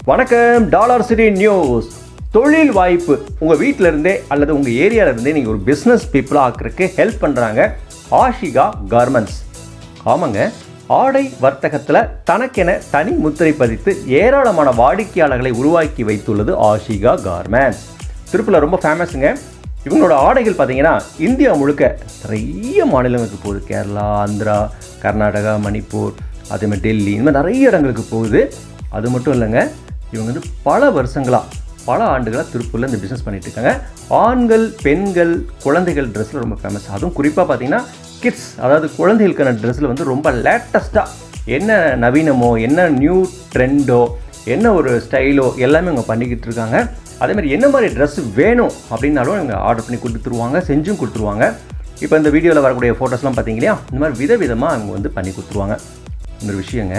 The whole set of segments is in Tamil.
வணக்கம் டாலர் சிட்டி நியூஸ் தொழில் வாய்ப்பு உங்கள் வீட்டில இருந்தே அல்லது உங்கள் ஏரியால இருந்தே நீங்கள் ஒரு பிஸ்னஸ் பீப்புளாக ஆக்குறதுக்கு ஹெல்ப் பண்ணுறாங்க ஆஷிகா கார்மெண்ட்ஸ் ஆமாங்க ஆடை வர்த்தகத்தில் தனக்கென தனி முத்திரை பதித்து ஏராளமான வாடிக்கையாளர்களை உருவாக்கி வைத்துள்ளது ஆஷிகா கார்மெண்ட்ஸ் திருப்பூரில் ரொம்ப ஃபேமஸுங்க இவங்களோட ஆடைகள் பார்த்தீங்கன்னா இந்தியா முழுக்க நிறைய மாநிலங்களுக்கு போகுது கேரளா ஆந்திரா கர்நாடகா மணிப்பூர் அதே மாதிரி டெல்லி இந்த மாதிரி நிறைய இடங்களுக்கு போகுது அது மட்டும் இல்லைங்க இவங்க வந்து பல வருஷங்களாக பல ஆண்டுகளாக திருப்பூரில் இந்த பிஸ்னஸ் பண்ணிட்டு இருக்காங்க ஆண்கள் பெண்கள் குழந்தைகள் ட்ரெஸ்ஸில் ரொம்ப ஃபேமஸ் அதுவும் குறிப்பாக பார்த்தீங்கன்னா கிட்ஸ் அதாவது குழந்தைகளுக்கான ட்ரெஸ்ஸில் வந்து ரொம்ப லேட்டஸ்ட்டாக என்ன நவீனமோ என்ன நியூ ட்ரெண்டோ என்ன ஒரு ஸ்டைலோ எல்லாமே அவங்க பண்ணிக்கிட்டு இருக்காங்க அதே மாதிரி என்ன மாதிரி ட்ரெஸ் வேணும் அப்படின்னாலும் இவங்க ஆர்டர் பண்ணி கொடுத்துருவாங்க செஞ்சும் கொடுத்துருவாங்க இப்போ இந்த வீடியோவில் வரக்கூடிய ஃபோட்டோஸ்லாம் பார்த்தீங்க இல்லையா இந்த மாதிரி விதவிதமாக அவங்க வந்து பண்ணி கொடுத்துருவாங்க இன்னொரு விஷயங்க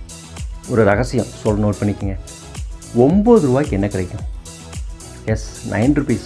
ஒரு ரகசியம் சொல்ல நோட் பண்ணிக்கோங்க ஒம்பது ரூபாய்க்கு என்ன கிடைக்கும் எஸ் நைன் ருபீஸ்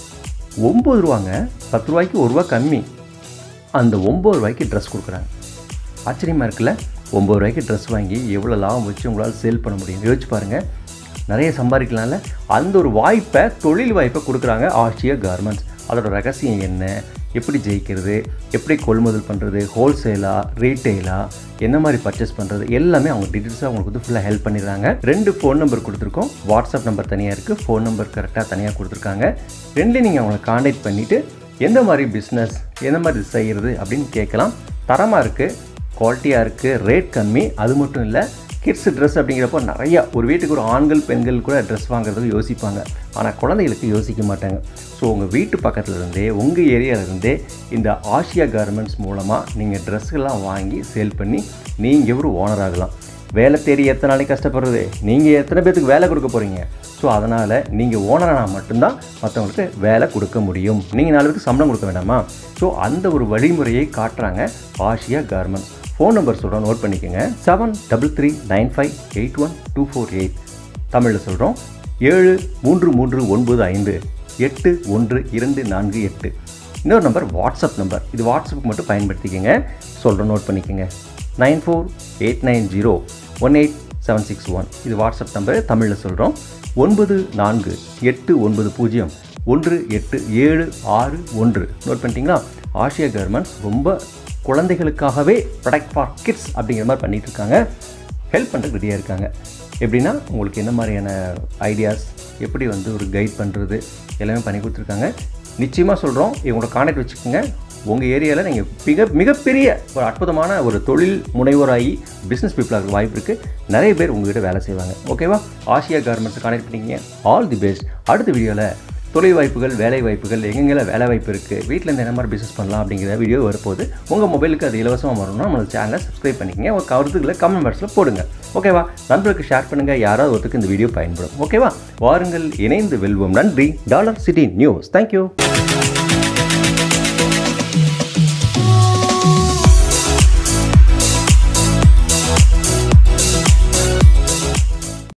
ஒம்பது ரூபாங்க பத்து ரூபாய்க்கு ஒரு ரூபா கம்மி அந்த ஒம்பது ரூபாய்க்கு ட்ரெஸ் கொடுக்குறாங்க ஆச்சரியமாக இருக்குல்ல ஒம்பது ரூபாய்க்கு ட்ரெஸ் வாங்கி எவ்வளோ லாபம் வச்சு உங்களால் சேல் பண்ண முடியும் யோசிச்சு பாருங்கள் நிறைய சம்பாதிக்கலாம்ல அந்த ஒரு வாய்ப்பை தொழில் வாய்ப்பை கொடுக்குறாங்க ஆசியா கார்மெண்ட்ஸ் அதோட ரகசியம் என்ன எப்படி ஜெயிக்கிறது எப்படி கொள்முதல் பண்ணுறது ஹோல்சேலாக ரீட்டெயிலாக என்ன மாதிரி பர்ச்சேஸ் பண்ணுறது எல்லாமே அவங்க டீட்டெயில்ஸாக அவங்களுக்கு வந்து ஃபுல்லாக ஹெல்ப் பண்ணிடுறாங்க ரெண்டு ஃபோன் நம்பர் கொடுத்துருக்கோம் வாட்ஸ்அப் நம்பர் தனியாக இருக்குது ஃபோன் நம்பர் கரெக்டாக தனியாக கொடுத்துருக்காங்க ரெண்டுலேயும் நீங்கள் அவங்களை காண்டாக்ட் பண்ணிவிட்டு எந்த மாதிரி பிஸ்னஸ் எந்த மாதிரி செய்கிறது அப்படின்னு கேட்கலாம் தரமாக இருக்குது குவாலிட்டியாக இருக்குது ரேட் கம்மி அது மட்டும் இல்லை கிட்ஸ் ட்ரெஸ் அப்படிங்கிறப்போ நிறையா ஒரு வீட்டுக்கு ஒரு ஆண்கள் பெண்கள் கூட ட்ரெஸ் வாங்குறதுக்கு யோசிப்பாங்க ஆனால் குழந்தைகளுக்கு யோசிக்க மாட்டாங்க ஸோ உங்கள் வீட்டு பக்கத்துல இருந்தே உங்கள் ஏரியாவிலேருந்தே இந்த ஆசியா கார்மெண்ட்ஸ் மூலமாக நீங்கள் ட்ரெஸ்ஸெல்லாம் வாங்கி சேல் பண்ணி நீங்கள் ஒரு ஓனர் ஆகலாம் வேலை தேடி எத்தனை நாளைக்கு கஷ்டப்படுறது நீங்கள் எத்தனை பேத்துக்கு வேலை கொடுக்க போகிறீங்க ஸோ அதனால் நீங்கள் ஓனரானால் மட்டும்தான் மற்றவங்களுக்கு வேலை கொடுக்க முடியும் நீங்கள் நாலு பேருக்கு சம்பளம் கொடுக்க வேண்டாமா ஸோ அந்த ஒரு வழிமுறையை காட்டுறாங்க ஆசியா கார்மெண்ட்ஸ் ஃபோன் நம்பர் சொல்கிறோம் நோட் பண்ணிக்கோங்க seven double three nine five eight one two four eight தமிழில் சொல்கிறோம் ஏழு மூன்று மூன்று ஒன்பது ஐந்து எட்டு ஒன்று இரண்டு நான்கு எட்டு இன்னொரு நம்பர் வாட்ஸ்அப் நம்பர் இது வாட்ஸ்அப்புக்கு மட்டும் பயன்படுத்திக்கோங்க சொல்கிறோம் நோட் பண்ணிக்கோங்க nine four eight nine zero one eight seven six one இது வாட்ஸ்அப் நம்பர் தமிழில் சொல்கிறோம் ஒன்பது நான்கு எட்டு ஒன்பது பூஜ்ஜியம் ஒன்று எட்டு ஏழு ஆறு ஒன்று நோட் பண்ணிட்டீங்களா ஆசியா கார்மெண்ட்ஸ் ரொம்ப குழந்தைகளுக்காகவே ப்ரொடக்ட் ஃபார் கிட்ஸ் அப்படிங்கிற மாதிரி பண்ணிட்டு இருக்காங்க ஹெல்ப் பண்ணுறதுக்கு ரெடியாக இருக்காங்க எப்படின்னா உங்களுக்கு என்ன மாதிரியான ஐடியாஸ் எப்படி வந்து ஒரு கைட் பண்ணுறது எல்லாமே பண்ணி கொடுத்துருக்காங்க நிச்சயமாக சொல்கிறோம் இவங்களோட கான்டாக்ட் வச்சுக்கோங்க உங்கள் ஏரியாவில் நீங்கள் மிக மிகப்பெரிய ஒரு அற்புதமான ஒரு தொழில் முனைவோராகி பிஸ்னஸ் பீப்புளாக வாய்ப்பு இருக்குது நிறைய பேர் உங்ககிட்ட வேலை செய்வாங்க ஓகேவா ஆசியா கார்மெண்ட்ஸ் கான்டாக்ட் பண்ணிக்கிங்க ஆல் தி பெஸ்ட் அடுத்த வீடியோவில் தொழில் வாய்ப்புகள் வேலை வாய்ப்புகள் எங்கெங்கெல்லாம் வேலை வாய்ப்பு இருக்குது வீட்டில் இருந்து என்ன மாதிரி பிஸ்னஸ் பண்ணலாம் அப்படிங்கிற வீடியோ வரப்போகுது உங்கள் மொபைலுக்கு அது இலவசமாக வரணும்னா நம்ம சேனலை சப்ஸ்கிரைப் பண்ணிக்கங்க உங்கள் கருத்துக்களை கமெண்ட் பாக்ஸில் போடுங்க ஓகேவா நண்பர்களுக்கு ஷேர் பண்ணுங்கள் யாராவது ஒருத்தருக்கு இந்த வீடியோ பயன்படும் ஓகேவா வாருங்கள் இணைந்து வெல்வோம் நன்றி டாலர் சிட்டி நியூஸ் தேங்க்யூ